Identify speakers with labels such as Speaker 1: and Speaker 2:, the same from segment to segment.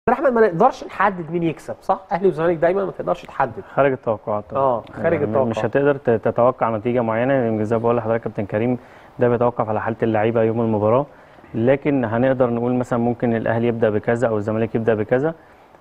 Speaker 1: احمد ما نقدرش نحدد مين يكسب صح اهلي وزمالك دايما ما تقدرش تحدد
Speaker 2: خارج التوقعات طبعاً.
Speaker 1: اه خارج
Speaker 2: يعني
Speaker 1: التوقع
Speaker 2: مش هتقدر ت- تتوقع نتيجه معينه لان زي ما بقول لحضرتك كابتن كريم ده بيتوقف على حاله اللعيبه يوم المباراه لكن هنقدر نقول مثلا ممكن الاهلي يبدا بكذا او الزمالك يبدا بكذا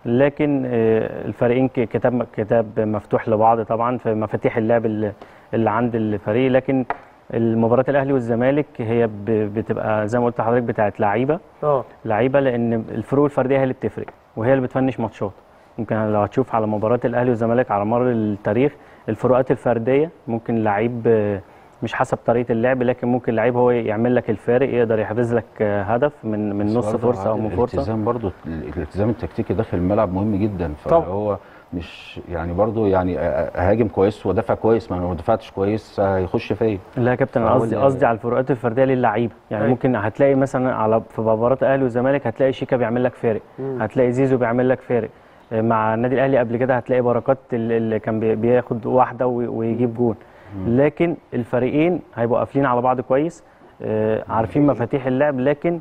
Speaker 2: لكن آه، الفريقين ك- كتاب كتاب مفتوح لبعض طبعا في مفاتيح اللعب اللي اللي عند الفريق لكن المباراه الاهلي والزمالك هي ب- بتبقى زي ما قلت لحضرتك بتاعت لعيبه
Speaker 1: اه
Speaker 2: لعيبه لان الفروق الفرديه هي اللي بتفرق وهي اللي بتفنش ماتشات ممكن لو هتشوف على مباراه الاهلي والزمالك على مر التاريخ الفروقات الفرديه ممكن لعيب آه، مش حسب طريقه اللعب لكن ممكن لعيب هو يعمل لك الفارق يقدر يحرز لك آه، هدف من من
Speaker 3: بس
Speaker 2: نص
Speaker 3: برضه
Speaker 2: فرصه او
Speaker 3: عادل
Speaker 2: من فرصه
Speaker 3: الالتزام برضه الالتزام التكتيكي داخل الملعب مهم جدا
Speaker 1: طبعا.
Speaker 3: فهو مش يعني برضه يعني اهاجم كويس وادافع كويس ما انا لو دفعتش كويس هيخش فيا
Speaker 2: لا يا كابتن انا
Speaker 3: فهو
Speaker 2: قصدي
Speaker 3: اللي-
Speaker 2: قصدي على الفروقات الفرديه للعيبه يعني
Speaker 1: أيوة.
Speaker 2: ممكن هتلاقي مثلا على في مباراه الاهلي والزمالك هتلاقي شيكا بيعمل لك فارق
Speaker 1: مم.
Speaker 2: هتلاقي زيزو بيعمل لك فارق آه، مع النادي الاهلي قبل كده هتلاقي بركات ال- اللي كان بي- بياخد واحده وي- ويجيب جون لكن الفريقين هيبقوا قافلين على بعض كويس آه، عارفين مفاتيح اللعب لكن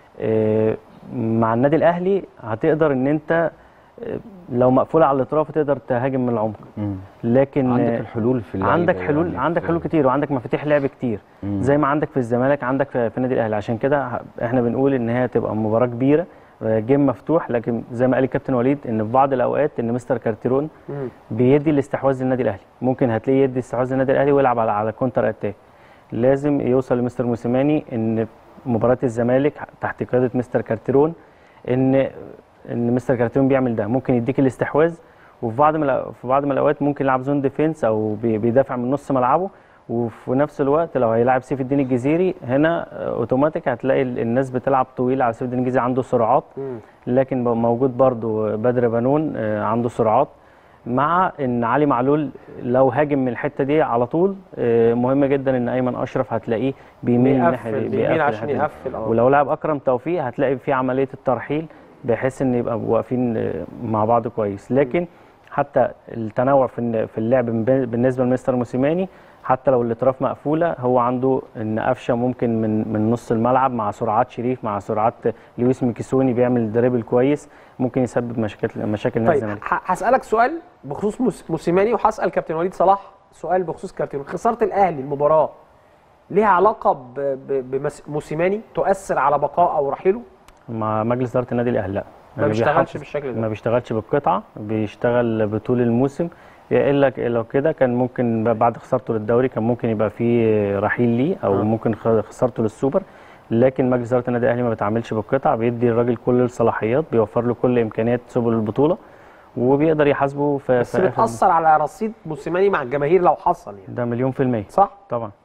Speaker 2: آه، مع النادي الاهلي هتقدر ان انت آه، لو مقفوله على الاطراف تقدر تهاجم من العمق
Speaker 3: مم.
Speaker 2: لكن
Speaker 3: عندك
Speaker 2: آه،
Speaker 3: الحلول في اللعيبة
Speaker 2: عندك حلول
Speaker 3: يعني
Speaker 2: عندك
Speaker 3: في-
Speaker 2: حلول كتير وعندك مفاتيح لعب كتير
Speaker 3: مم.
Speaker 2: زي ما عندك في الزمالك عندك في في النادي الاهلي عشان كده ه- احنا بنقول ان هي تبقى مباراه كبيره آه، جيم مفتوح لكن زي ما قال الكابتن وليد ان في بعض الاوقات ان مستر كارتيرون
Speaker 1: مم.
Speaker 2: بيدي الاستحواذ للنادي الاهلي ممكن هتلاقيه يدي استحواذ للنادي الاهلي ويلعب على على كونتر اتاك لازم يوصل لمستر موسيماني ان مباراه الزمالك تحت قياده مستر كارتيرون ان ان مستر كارتيرون بيعمل ده ممكن يديك الاستحواذ وفي بعض من الأ- في بعض من الاوقات ممكن يلعب زون ديفينس او بي- بيدافع من نص ملعبه وفي نفس الوقت لو هيلاعب سيف الدين الجزيري هنا آه، اوتوماتيك هتلاقي ال- الناس بتلعب طويل على سيف الدين الجزيري عنده سرعات
Speaker 1: مم.
Speaker 2: لكن ب- موجود برضو بدر بنون آه، عنده سرعات مع ان علي معلول لو هاجم من الحته دي على طول آه، مهم جدا ان ايمن اشرف هتلاقيه بيميل من الناحيه
Speaker 1: بيقفل
Speaker 2: دي
Speaker 1: بيميل
Speaker 2: بيقفل
Speaker 1: عشان
Speaker 2: الحتة دي.
Speaker 1: يقفل اه
Speaker 2: ولو لعب اكرم توفيق هتلاقي في عمليه الترحيل بحيث ان يبقى واقفين آه، مع بعض كويس لكن حتى التنوع في الن- في اللعب من- بالنسبه لمستر موسيماني حتى لو الاطراف مقفوله هو عنده ان قفشه ممكن من من نص الملعب مع سرعات شريف مع سرعات لويس ميكيسوني بيعمل دريبل كويس ممكن يسبب مشاكل مشاكل نادي
Speaker 1: طيب
Speaker 2: الزمالك
Speaker 1: ه- هسألك سؤال بخصوص موس- موسيماني وهسأل كابتن وليد صلاح سؤال بخصوص كابتن خسارة الأهلي المباراة ليها علاقة بموسيماني تؤثر على بقاء أو رحيله؟
Speaker 2: مع مجلس اداره النادي الاهلي لا
Speaker 1: ما بيشتغلش
Speaker 2: بيحافظ-
Speaker 1: بالشكل
Speaker 2: ما
Speaker 1: ده
Speaker 2: بيشتغلش بالقطعه بيشتغل بطول الموسم يا الا لو كده كان ممكن ب- بعد خسارته للدوري كان ممكن يبقى في رحيل ليه او
Speaker 1: آه.
Speaker 2: ممكن خ- خسارته للسوبر لكن مجلس اداره النادي الاهلي ما بيتعاملش بالقطع بيدي الراجل كل الصلاحيات بيوفر له كل امكانيات سبل البطوله وبيقدر يحاسبه في
Speaker 1: بس
Speaker 2: في آخر-
Speaker 1: بتأثر على رصيد موسيماني مع الجماهير لو حصل يعني
Speaker 2: ده مليون في المية
Speaker 1: صح؟
Speaker 2: طبعا